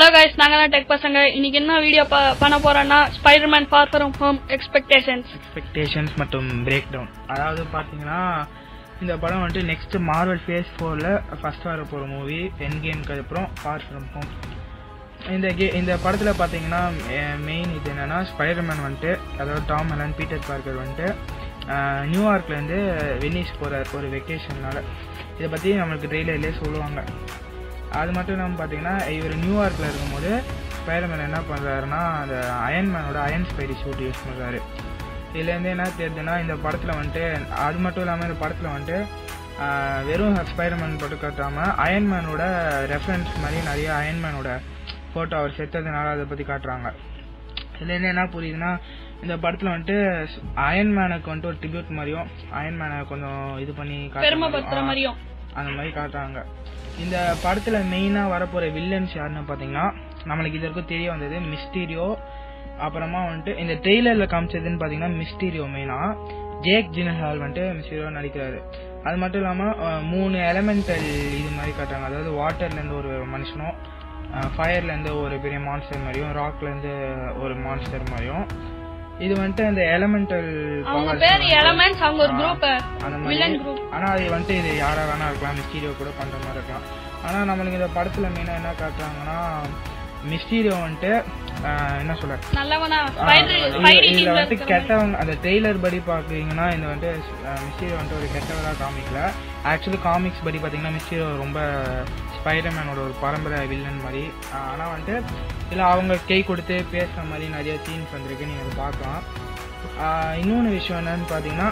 hello guys நாங்க தான் tech பசங்க இன்னைக்கு என்ன வீடியோ பண்ண போறோம்னா Spiderman far from home expectations expectations மற்றும் பிரேக் டவுன் அதாவது பார்த்தீங்கன்னா இந்த படம் வந்துட்டு நெக்ஸ்ட் மார்வல் ஃபேஸ் ஃபோரில் ஃபர்ஸ்ட் வர போகிற மூவி என் கேம்க்கு அப்புறம் ஃபார் ஃப்ரம் ஹோம் இந்த கே இந்த படத்தில் பார்த்தீங்கன்னா மெயின் இது என்னன்னா ஸ்பைடர்மேன் வந்துட்டு அதாவது டாம் அலன் பீட்டர் பார்க்கர் வந்துட்டு அஹ், நியூயார்க்லேருந்து வெனிஸ் போகிறார் ஒரு வெக்கேஷன்னால இதை பற்றி நம்மளுக்கு ட்ரெய்லர்லேயே சொல்லுவாங்க அது மட்டும் இல்லாமல் பார்த்தீங்கன்னா இவர் நியூயார்க்கில் இருக்கும்போது ஸ்பைடர்மேன் என்ன பண்ணுறாருன்னா அந்த அயன்மேனோட அயன் ஸ்பைடி சூட் யூஸ் பண்ணுறாரு இதுலேருந்து என்ன தெரியுதுன்னா இந்த படத்தில் வந்துட்டு அது மட்டும் இல்லாமல் இந்த படத்தில் வந்துட்டு ஆஹ், வெறும் ஸ்பைடர்மேன் போட்டு காட்டாமல் அயன்மேனோட ரெஃபரன்ஸ் மாதிரி நிறைய அயன்மேனோட ஃபோட்டோ அவர் செத்ததுனால அதை பற்றி காட்டுறாங்க இதுலேருந்து என்ன புரியுதுன்னா இந்த படத்தில் வந்துட்டு அயன்மேனுக்கு வந்துட்டு ஒரு ட்ரிபியூட் மாதிரியும் அயன்மேனை கொஞ்சம் இது பண்ணி காட்டுற பெருமைப்படுத்துற மாதிரியும், மாதிரியும் அந்த மாதிரி காட்டுறாங்க இந்த படத்துல மெயினா வரப்போற வில்லன்ஸ் யாருன்னு பாத்தீங்கன்னா நம்மளுக்கு இது வரைக்கும் தெரிய வந்தது மிஸ்டீரியோ அப்புறமா வந்துட்டு இந்த ட்ரெய்லர்ல காமிச்சதுன்னு பாத்தீங்கன்னா மிஸ்டீரியோ மெயினா ஜேக் ஜினஹால் வந்துட்டு மிஸ்டீரியோ நடிக்கிறாரு அது மட்டும் இல்லாம அஹ், மூணு எலமெண்டல் இது மாதிரி காட்டுறாங்க அதாவது வாட்டர்ல இருந்து ஒரு மனுஷனும் ஃபயர்ல இருந்து ஒரு பெரிய மான்ஸ்டர் மாதிரியும் ராக்ல இருந்து ஒரு மான்ஸ்டர் மாதிரியும் இது வந்துட்டு அந்த எலமெண்டல் அவங்க பேர் எலமெண்ட்ஸ் அவங்க ஒரு குரூப் அந்த வில்லன் மாதிரி குரூப் ஆனா அது வந்துட்டு இது யாரா வேணா இருக்கலாம் மிஸ்டீரியோ கூட பண்ற மாதிரி இருக்கலாம் ஆனா நம்மளுக்கு இந்த படத்துல மெயினா என்ன காட்டுறாங்கன்னா மிஸ்டீரியோ வந்துட்டு ஆஹ், என்ன சொல்ற நல்லவனா ஆஹ், ஸ்பைடர் இதுல- ஸ்பைடி இதுல டீம்ல வந்துட்டு கெட்டவங்க அந்த ட்ரெய்லர் படி பாக்குறீங்கன்னா இந்த வந்துட்டு மிஸ்டீரியோ வந்துட்டு ஒரு கெட்டவரா காமிக்கல ஆக்சுவலி காமிக்ஸ் படி பாத்தீங்கன்னா மிஸ்டீரியோ ரொம்ப ஸ்பைடர்மேனோட ஒரு பரம்பரை வில்லன் மாதிரி ஆஹ், ஆனா வந்துட்டு இதுல அவங்க கை கொடுத்து பேசுற மாதிரி நிறைய சீன்ஸ் வந்திருக்கு நீங்க அதை பார்க்கலாம் ஆஹ், இன்னொன்னு விஷயம் என்னன்னு பாத்தீங்கன்னா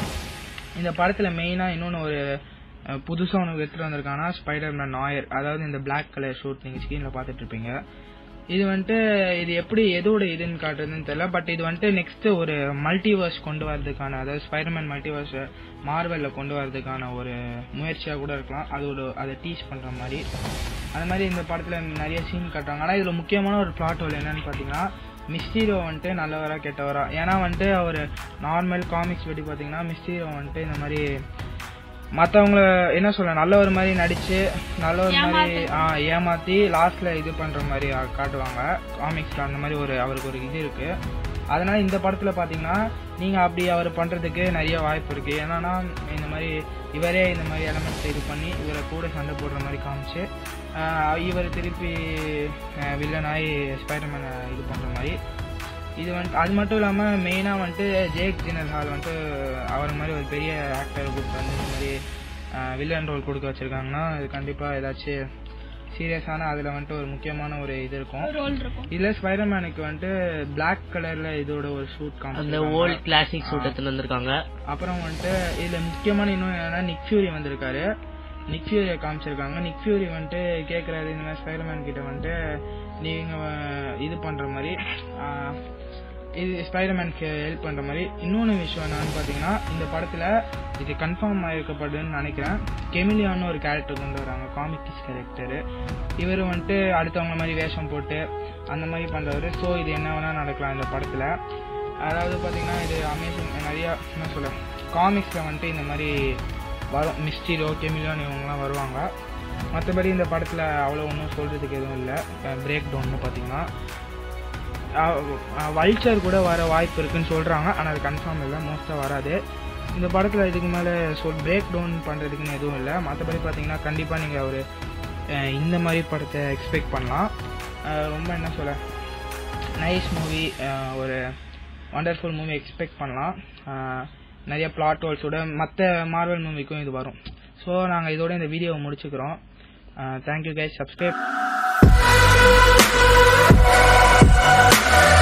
இந்த படத்துல மெயினா இன்னொன்னு ஒரு அஹ், புதுசா ஒன்று எடுத்துட்டு வந்திருக்காங்கன்னா ஸ்பைடர்மேன் நாயர் அதாவது இந்த Black கலர் ஷூட் நீங்க ஸ்கிரீன்ல பாத்துட்டு இருப்பீங்க இது வந்துட்டு இது எப்படி எதோட இதுன்னு காட்டுறதுன்னு தெரியல பட் இது வந்துட்டு நெக்ஸ்ட் ஒரு மல்டிவர்ஸ் கொண்டு வரதுக்கான அதாவது ஸ்பைடர்மேன் மல்டிவர்ஸ் மார்வெல்ல கொண்டு வரதுக்கான ஒரு முயற்சியா கூட இருக்கலாம் அது ஒரு அதை டீச் பண்ற மாதிரி அது மாதிரி இந்த படத்துல நிறைய சீன் காட்டுறாங்க ஆனா இதுல முக்கியமான ஒரு பிளாட் ஹோல் என்னன்னு பாத்தீங்கன்னா மிஸ்டீரியோ வந்துட்டு நல்லவரா கெட்டவரா ஏன்னா வந்துட்டு அவர் நார்மல் காமிக்ஸ் படி பாத்தீங்கன்னா மிஸ்டீரியோ வந்துட்டு இந்த மாதிரி மத்தவங்கள என்ன சொல்ல நல்ல ஒரு மாதிரி நடிச்சு நல்ல ஒரு மாதிரி ஆ, ஏமாத்தி லாஸ்ட்ல இது பண்ற மாதிரி ஆ, காட்டுவாங்க காமிக்ஸ்ல அந்த மாதிரி ஒரு அவருக்கு ஒரு இது இருக்கு அதனால இந்த படத்துல பாத்தீங்கன்னா நீங்க அப்படி அவர் பண்றதுக்கு நிறைய வாய்ப்பு இருக்கு என்னன்னா இந்த மாதிரி இவரே இந்த மாதிரி எலமெண்ட்ஸ் இது பண்ணி இவரை கூட சண்டை போடுற மாதிரி காமிச்சு ஆ, இவர் திருப்பி வில்லனாய் ஸ்பைடர்மேனை இது பண்ற மாதிரி இது வந்துட்டு அது மட்டும் இல்லாம மெயினா வந்துட்டு ஜேக் ஜினல் ஹால் வந்துட்டு அவர் மாதிரி ஒரு பெரிய ஆக்டர் கூப்பிட்டு வந்து இந்த மாதிரி வில்லன் ரோல் கொடுக்க வச்சிருக்காங்கன்னா இது கண்டிப்பா ஏதாச்சும் சீரியஸான அதுல வந்துட்டு ஒரு முக்கியமான ஒரு இது இருக்கும் ரோல் இருக்கும் இதுல ஸ்பைடர்மேனுக்கு வந்துட்டு Black கலர்ல இதோட ஒரு ஷூட் அந்த காமிச்சிருக்காங்க ஓல்ட் கிளாசிக் சூட் எடுத்துட்டு வந்திருக்காங்க அப்புறம் வந்துட்டு இதுல முக்கியமான இன்னும் என்னன்னா நிக் ஃபியூரி வந்திருக்காரு நிக் ஃபியூரியை காமிச்சிருக்காங்க நிக் ஃபியூரி வந்துட்டு கேக்குறாரு இந்த மாதிரி ஸ்பைடர்மேன் கிட்ட வந்துட்டு நீங்க அஹ், இது பண்ற மாதிரி ஆஹ், இது ஸ்பைடர்மேனுக்கு ஹெல்ப் பண்ற மாதிரி இன்னொன்னு விஷயம் என்னன்னு பாத்தீங்கன்னா இந்த படத்துல இது கன்ஃபார்ம் ஆயிருக்கப்படுதுன்னு நினைக்கிறேன் கெமிலியான்னு ஒரு கேரக்டர் கொண்டு வராங்க காமிக்ஸ் கேரக்டர் இவர் வந்துட்டு அடுத்தவங்க மாதிரி வேஷம் போட்டு அந்த மாதிரி பண்றவரு ஸோ இது என்ன வேணா நடக்கலாம் இந்த படத்துல அதாவது பாத்தீங்கன்னா இது அமேசிங் நிறைய என்ன சொல்ல காமிக்ஸ்ல வந்துட்டு இந்த மாதிரி வரும் மிஸ்டீரோ கெமிலியோன்னு இவங்கலாம் வருவாங்க மற்றபடி இந்த படத்தில் அவ்வளோ ஒன்றும் சொல்கிறதுக்கு எதுவும் இல்லை பிரேக் டவுன்னு பார்த்தீங்கன்னா வல்ச்சர் கூட வர வாய்ப்பு இருக்குன்னு சொல்கிறாங்க ஆனால் அது கன்ஃபார்ம் இல்லை மோஸ்ட்டாக வராது இந்த படத்தில் இதுக்கு மேலே சொல் பிரேக் டவுன் பண்ணுறதுக்குன்னு எதுவும் இல்லை மற்றபடி பார்த்தீங்கன்னா கண்டிப்பாக நீங்கள் ஒரு அஹ், இந்த மாதிரி படத்தை எக்ஸ்பெக்ட் பண்ணலாம் அஹ், ரொம்ப என்ன சொல்ல நைஸ் மூவி ஒரு வண்டர்ஃபுல் மூவி எக்ஸ்பெக்ட் பண்ணலாம் அஹ், நிறைய பிளாட் ஹோல்ஸோட மற்ற மார்வல் மூவிக்கும் இது வரும் ஸோ நாங்கள் இதோட இந்த வீடியோவை முடிச்சுக்கிறோம் தேங்க்யூ கைஸ் சப்ஸ்கிரைப்